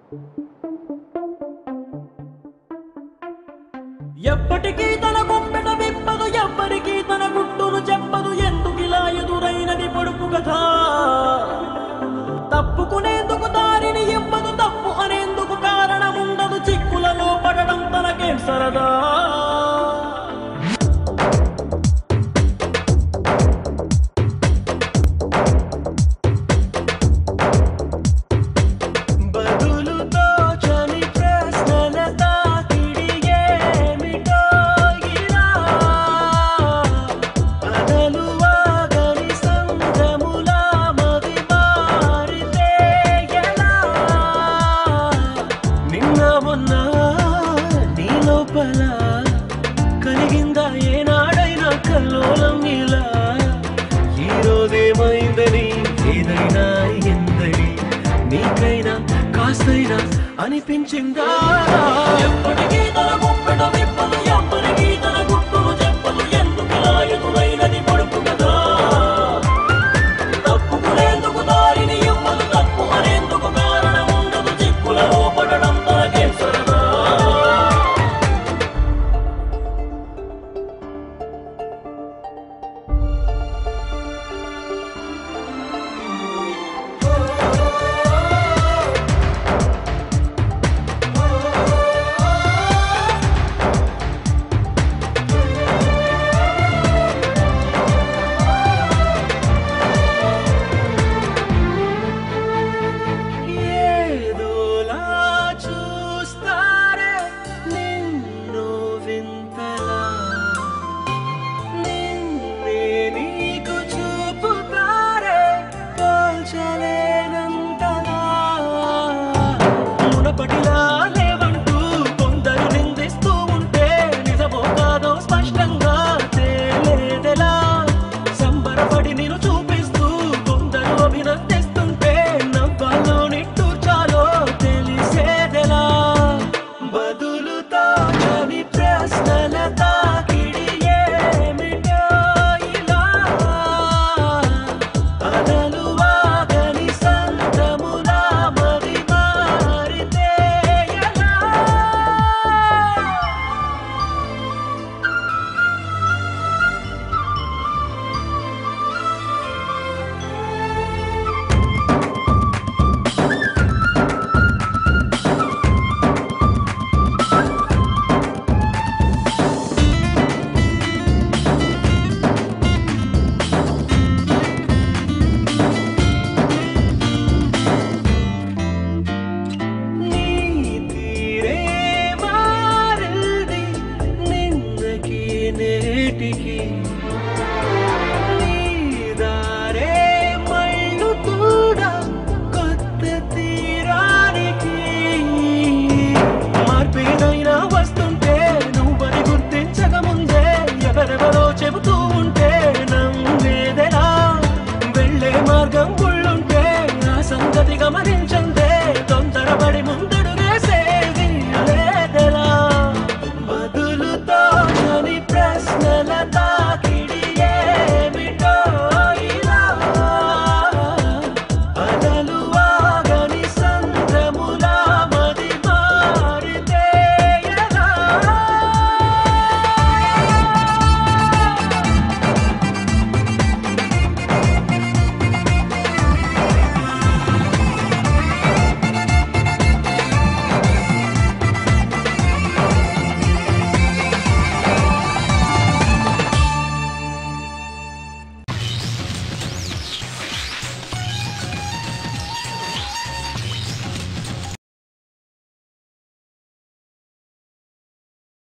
ఎప్పటికీ తన గుప్పెట విప్పదు ఎవ్వరికీ తన గుట్టును చెప్పదు ఎందుకిలా ఎదురైనది పొడుపు కథ తప్పుకునేందుకు దారిని ఇవ్వదు తప్పు అనేందుకు కారణముండదు చిక్కులలో పడడం తనకేం సరదా బదులుతో చని ప్రశ్నల తాకిడి ఏమిటో ఇలా అదలు ఆగని సంద్రములా మది మారితే ఎలా నిన్న మొన్న నీ లోపల కలిగిందా ఏనాడైనా కల్లోలం ఇలా ఈ రోజేమైందని ఏదైనా ఎందని నీకైనా కాస్తైనా అనిపించిందా ఎప్పటికీ తన గుప్పె